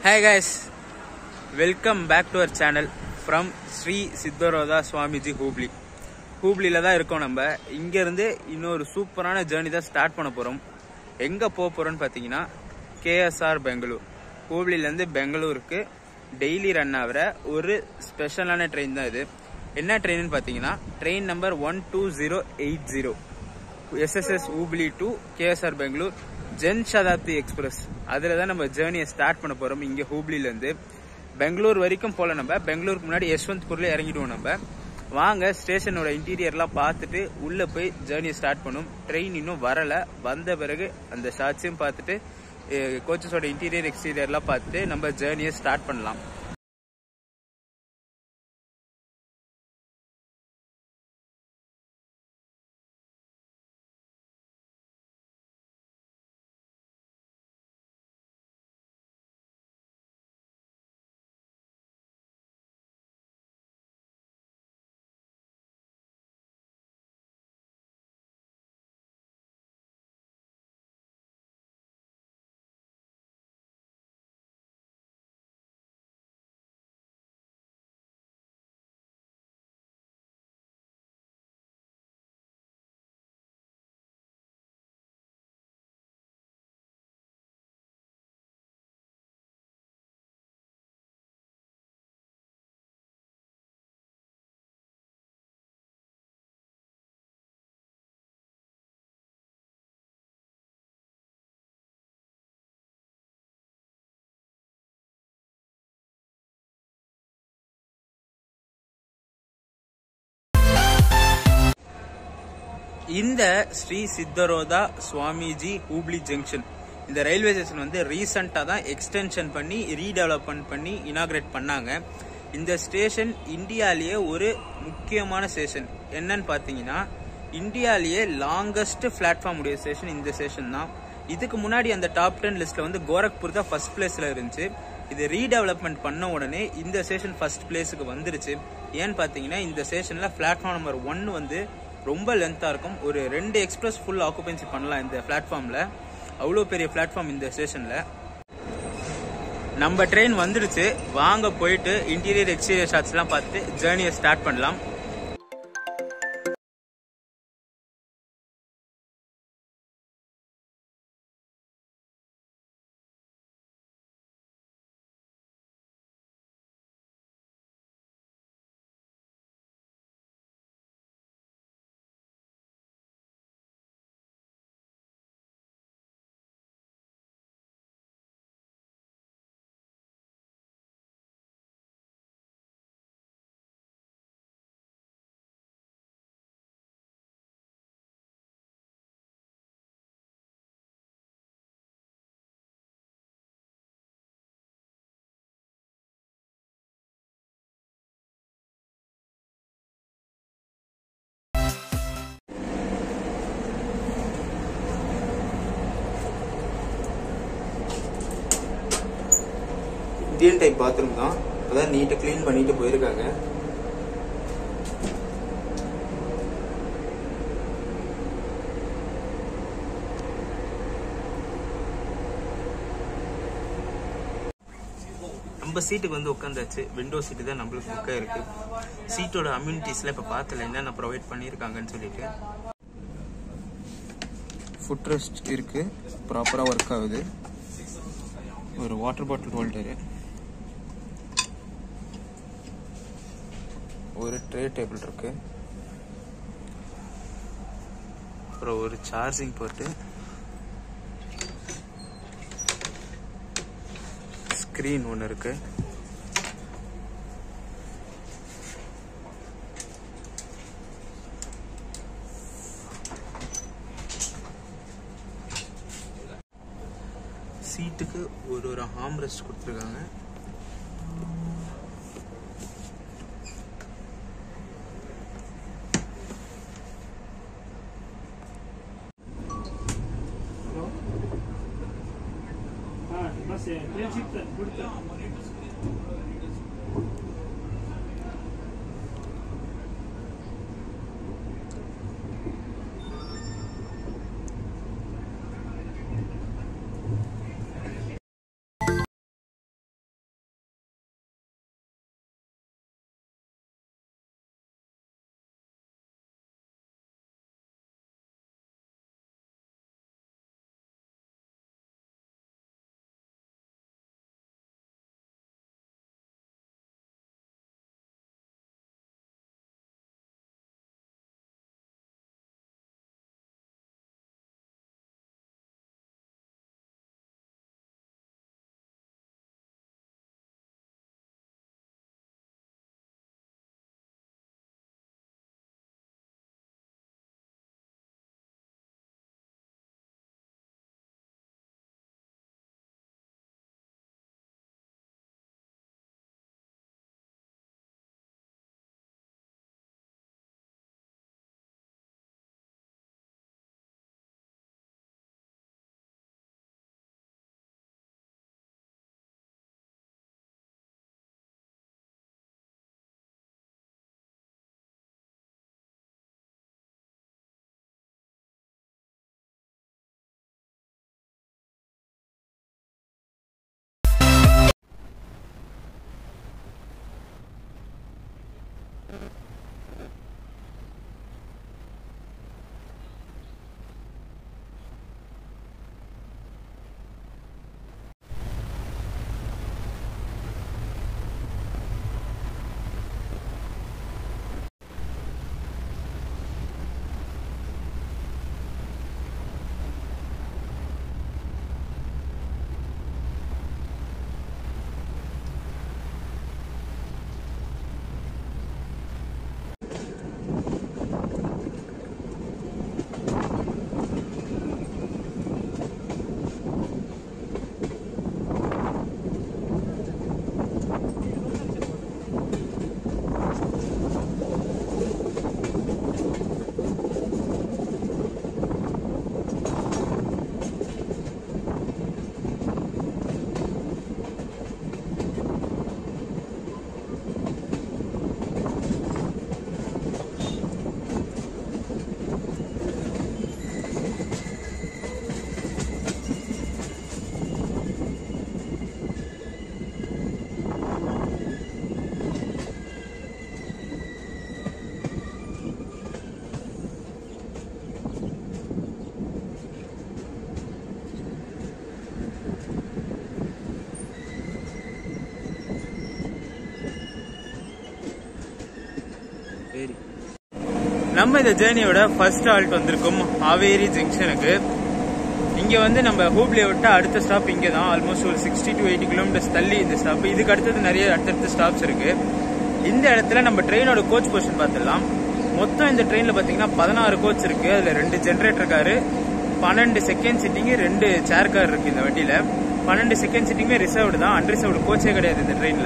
Hi guys, welcome back to our channel from Sri Siddharoodha Swamiji Hubli ஹூப்ளியில் தான் இருக்கோம் நம்ம இங்கேருந்து இன்னொரு சூப்பரான ஜேர்னி தான் ஸ்டார்ட் பண்ண போகிறோம் எங்கே போக போகிறோம்னு பார்த்தீங்கன்னா கேஎஸ்ஆர் பெங்களூர் ஹூப்ளிலேருந்து பெங்களூருக்கு டெய்லி ரன் ஆகிற ஒரு ஸ்பெஷலான ட்ரெயின் தான் இது என்ன ட்ரெயின்னு பார்த்தீங்கன்னா train number one two zero eight zero SSS Hubli to KSR Bengaluru Jan Shatabdi express அதில் தான் நம்ம ஜேர்னியை ஸ்டார்ட் பண்ண போகிறோம் இங்கே ஹூப்ளிலேருந்து பெங்களூர் வரைக்கும் போல நம்ம பெங்களூருக்கு முன்னாடி யஷ்வந்த்பூர்ல இறங்கிடுவோம் நம்ம வாங்க ஸ்டேஷனோட இன்டீரியர்லாம் பார்த்துட்டு உள்ளே போய் ஜேர்னியை ஸ்டார்ட் பண்ணும் ட்ரெயின் இன்னும் வரலை வந்த பிறகு அந்த ஷாட்ஸையும் பார்த்துட்டு கோச்சஸோட இன்டீரியர் எக்ஸ்டீரியர்லாம் பார்த்துட்டு நம்ம ஜேர்னியை ஸ்டார்ட் பண்ணலாம் இந்த ஸ்ரீ சித்தரோதா சுவாமிஜி ஹூப்ளி ஜங்ஷன் இந்த ரயில்வே ஸ்டேஷன் வந்து ரீசண்டாக தான் எக்ஸ்டென்ஷன் பண்ணி ரீடெவலப்மெண்ட் பண்ணி இனாகிரேட் பண்ணாங்க இந்த ஸ்டேஷன் இந்தியாலேயே ஒரு முக்கியமான ஸ்டேஷன் என்னன்னு பார்த்தீங்கன்னா இந்தியாலேயே லாங்கஸ்ட் பிளாட்ஃபார்ம் உடைய ஸ்டேஷன் இந்த ஸ்டேஷன் தான் இதுக்கு முன்னாடி அந்த டாப் டென் லிஸ்ட்ல வந்து கோரக்பூர் தான் ஃபர்ஸ்ட் பிளேஸ்ல இருந்துச்சு இது ரீடெவலப்மெண்ட் பண்ண உடனே இந்த ஸ்டேஷன் ஃபர்ஸ்ட் பிளேஸுக்கு வந்துருச்சு ஏன்னு பார்த்தீங்கன்னா இந்த ஸ்டேஷன்ல பிளாட்ஃபார்ம் நம்பர் ஒன் வந்து ரொம்ப லென்த்தாக இருக்கும் ஒரு ரெண்டு எக்ஸ்பிரஸ் ஃபுல் ஆக்குபென்சி பண்ணலாம் இந்த பிளாட்ஃபார்மில் அவ்வளோ பெரிய பிளாட்ஃபார்ம் இந்த ஸ்டேஷனில் நம்ம ட்ரெயின் வந்துடுச்சு வாங்க போயிட்டு இன்டீரியர் எக்ஸ்டீரியர் ஷாட்ஸ்லாம் பார்த்துட்டு ஜேர்னியை ஸ்டார்ட் பண்ணலாம் இந்தியன் டைப் பாத்ரூம் தான் அதான் நீட்டாக க்ளீன் பண்ணிட்டு போயிருக்காங்க நம்ம சீட்டுக்கு வந்து உட்காந்தாச்சு விண்டோ சீட்டு தான் நம்மளுக்கு புக்காக இருக்கு சீட்டோட அம்யூனிட்டிஸ்ல இப்போ பார்த்தல என்னென்ன ப்ரொவைட் பண்ணியிருக்காங்கன்னு சொல்லிட்டு ஃபுட் ரெஸ்ட் இருக்கு ப்ராப்பராக ஒர்க் ஆகுது ஒரு வாட்டர் பாட்டில் ஹோல்டரு ஒரு ட்ரே டேபிள் இருக்கு அப்புறம் ஒரு சார்ஜிங் போட்டு ஸ்க்ரீன் ஒன்று இருக்கு சீட்டுக்கு ஒரு ஒரு ஹாம்ரெஸ்ட் கொடுத்துருக்காங்க ಬಸ್ ಟ್ರೈನ್ ಸಿಗ್ತದೆ ಬಿಡ್ತದೆ சரி நம்ம இந்த ஜேர்னியோட ஃபர்ஸ்ட் ஆல்ட் வந்திருக்கோம் ஆவேரி ஜங்ஷனுக்கு இங்க வந்து நம்ம ஹூப்ளியை விட்டு அடுத்த ஸ்டாப் இங்க தான் ஆல்மோஸ்ட் ஒரு சிக்ஸ்டி டு எயிட்டி கிலோமீட்டர்ஸ் தள்ளி இந்த ஸ்டாப் இதுக்கு அடுத்தது நிறைய அடுத்தடுத்த ஸ்டாப்ஸ் இருக்கு இந்த இடத்துல நம்ம ட்ரெயினோட கோச் பொசிஷன் பார்த்துடலாம் மொத்தம் இந்த ட்ரெயின்ல பாத்தீங்கன்னா பதினாறு கோச் இருக்கு அதுல ரெண்டு ஜென்ரேட்டர் காரு பன்னெண்டு செகண்ட் சிட்டிங்கு ரெண்டு சேர் கார் இருக்கு இந்த வண்டியில பன்னெண்டு செகண்ட் சிட்டிங்குமே ரிசர்வ்டு தான் அன்ரிசர்வ்டு கோச்சே கிடையாது இந்த ட்ரெயின்ல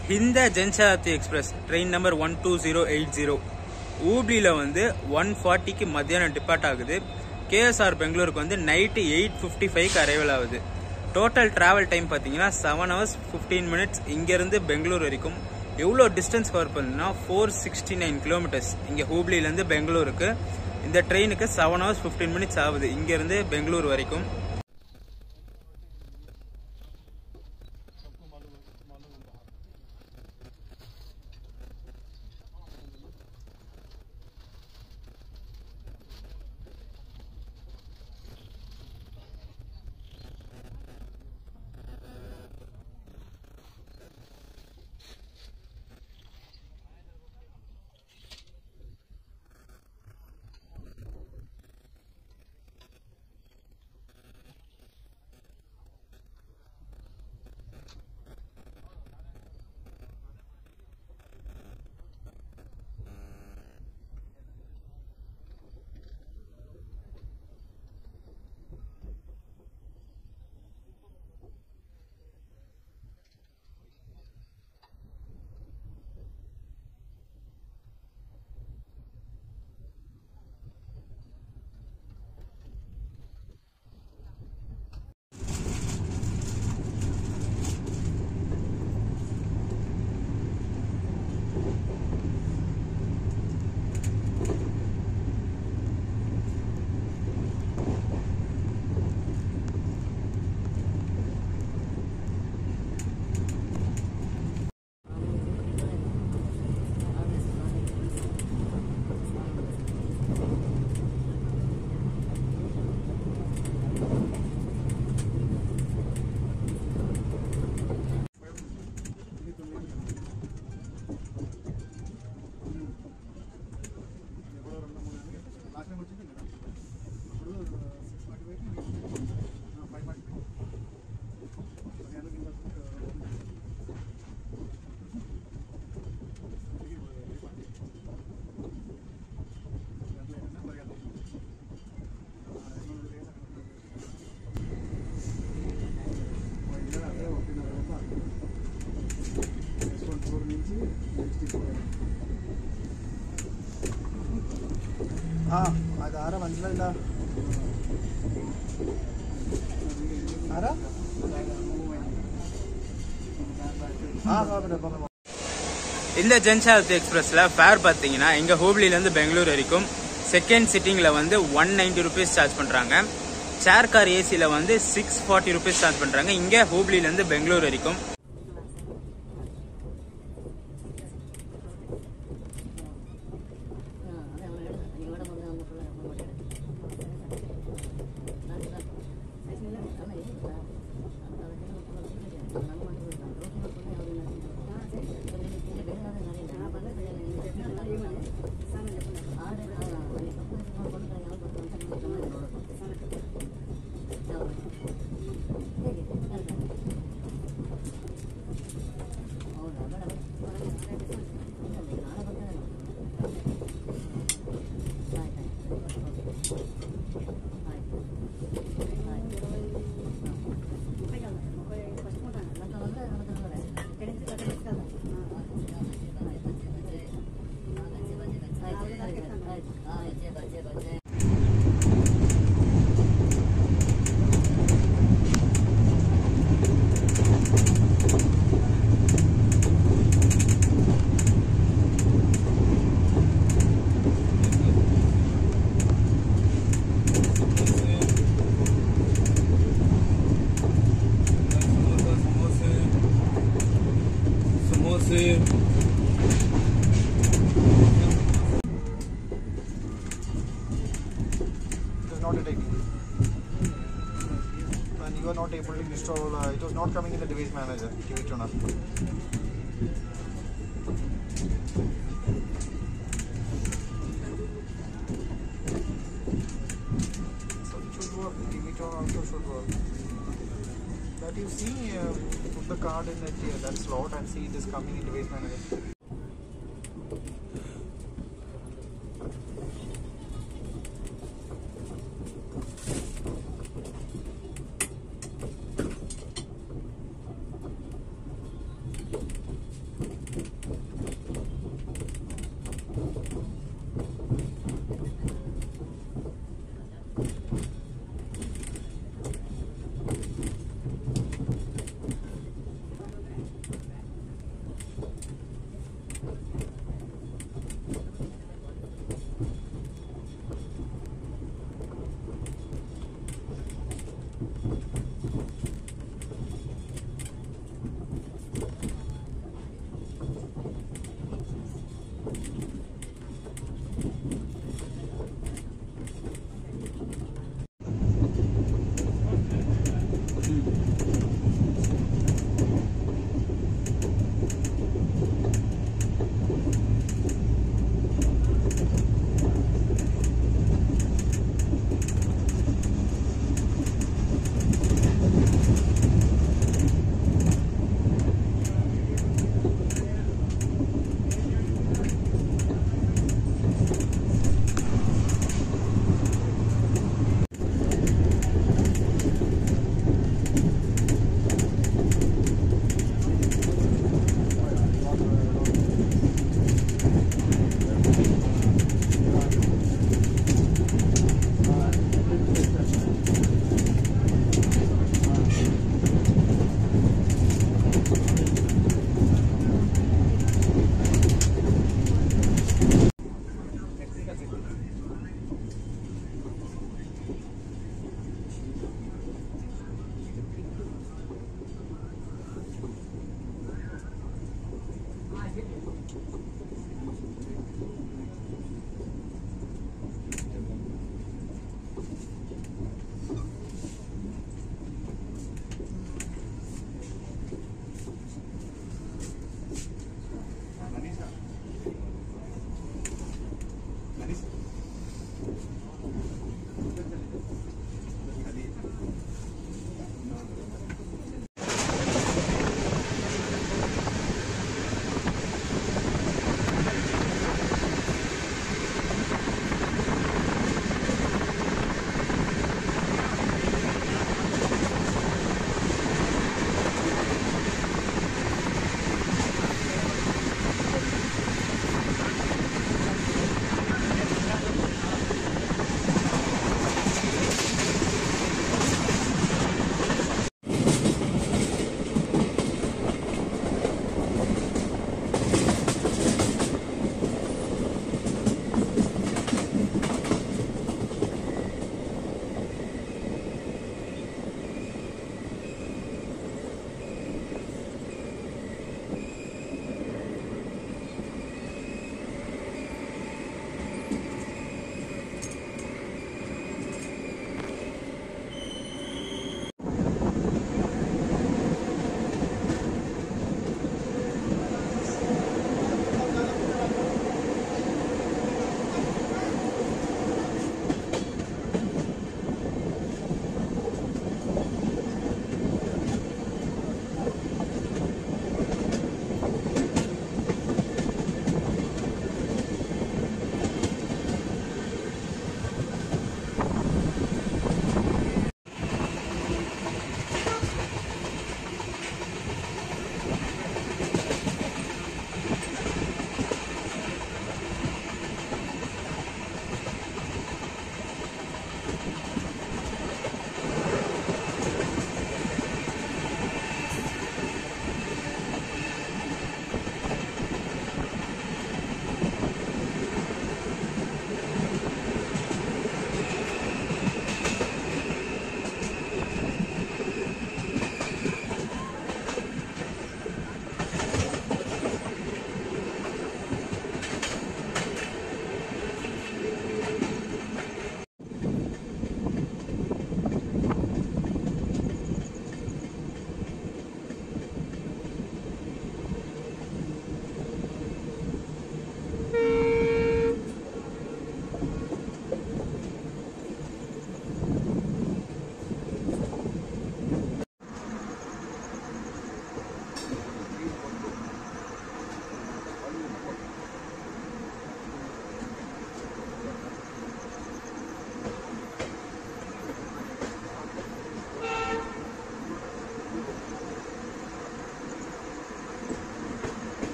இந்த Janshatabdi express train number one two zero eight zero ஊப்ளியில் வந்து ஒன் ஃபார்ட்டிக்கு மத்தியானம் டிபார்ட் ஆகுது கேஎஸ்ஆர் பெங்களூருக்கு வந்து நைட்டு எயிட் ஃபிஃப்டி ஃபைவ்க்கு அரைவல் ஆகுது டோட்டல் டிராவல் டைம் பார்த்தீங்கன்னா செவன் ஹவர்ஸ் ஃபிஃப்டீன் மினிட்ஸ் இங்கேருந்து பெங்களூர் வரைக்கும் எவ்வளோ டிஸ்டன்ஸ் கவர் பண்ணுன்னா ஃபோர் சிக்ஸ்டி நைன் கிலோமீட்டர்ஸ் இங்கே ஹூப்ளிலேருந்து பெங்களூருக்கு இந்த ட்ரெயினுக்கு செவன் ஹவர்ஸ் ஃபிஃப்டீன் மினிட்ஸ் ஆகுது இங்கேருந்து பெங்களூர் வரைக்கும் ആ അതാരാ മനസ്സിലായില്ല ആരാ ആ കുഴപ്പമില്ല പറഞ്ഞു இந்த ஜன்சதாப்தி எக்ஸ்பிரஸ்ல ஃபேர் பார்த்தீங்கன்னா எங்க ஹூப்ளிலேருந்து பெங்களூர் வரைக்கும் செகண்ட் சிட்டிங்ல வந்து ஒன் நைன்டி ருபீஸ் சார்ஜ் பண்றாங்க சேர் கார் ஏசில வந்து சிக்ஸ் ஃபார்ட்டி ருபீஸ் சார்ஜ் பண்றாங்க இங்க ஹூப்ளிலேருந்து பெங்களூர் வரைக்கும் It is not detecting. And you are not able to install, uh, it was not coming in the device manager, TV tuner. So it should work, TV tuner also should work. That you see, uh, put the card in that, uh, that slot and see it is coming in device manager.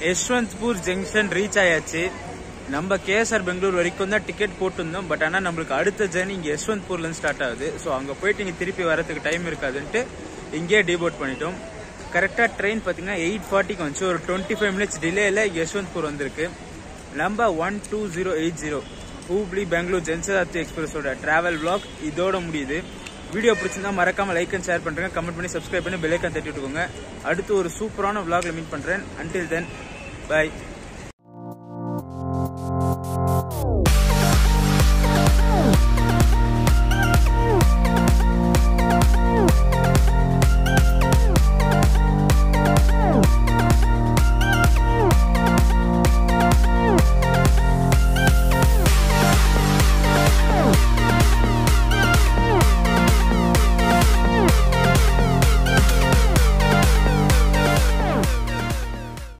Yeshwantpur junction reach ஆயாச்சு நம்ம KSR Bangalore வரைக்கும் தான் ticket போட்டிருந்தோம் but ஆனால் நம்மளுக்கு அடுத்த journey இங்கே யஷ்வந்த்பூர்லேருந்து start ஆகுது ஸோ அங்கே போயிட்டு இங்கே திருப்பி வரதுக்கு டைம் இருக்காதுன்ட்டு இங்கேயே டிபோட் பண்ணிட்டோம் கரெக்டாக ட்ரெயின் பார்த்தீங்கன்னா எயிட் ஃபார்ட்டிக்கு வந்துச்சு ஒரு டுவெண்ட்டி ஃபைவ் மினிட்ஸ் டிலேயில் யஷ்வந்த்பூர் வந்திருக்கு number one two zero eight zero Hubli Bangalore Janshatabdi எக்ஸ்பிரஸோட டிராவல் vlog இதோட முடியுது வீடியோ பிடிச்சிருந்தா மறக்காம லைக் அண்ட் ஷேர் பண்ணுறேன் கமெண்ட் பண்ணி சப்ஸ்கிரைப் பண்ணி பெல்லைக்கன் தட்டி விட்டுக்கோங்க அடுத்து ஒரு சூப்பரான vlogல மீட் பண்ணுறேன் அன்டில் தென் பை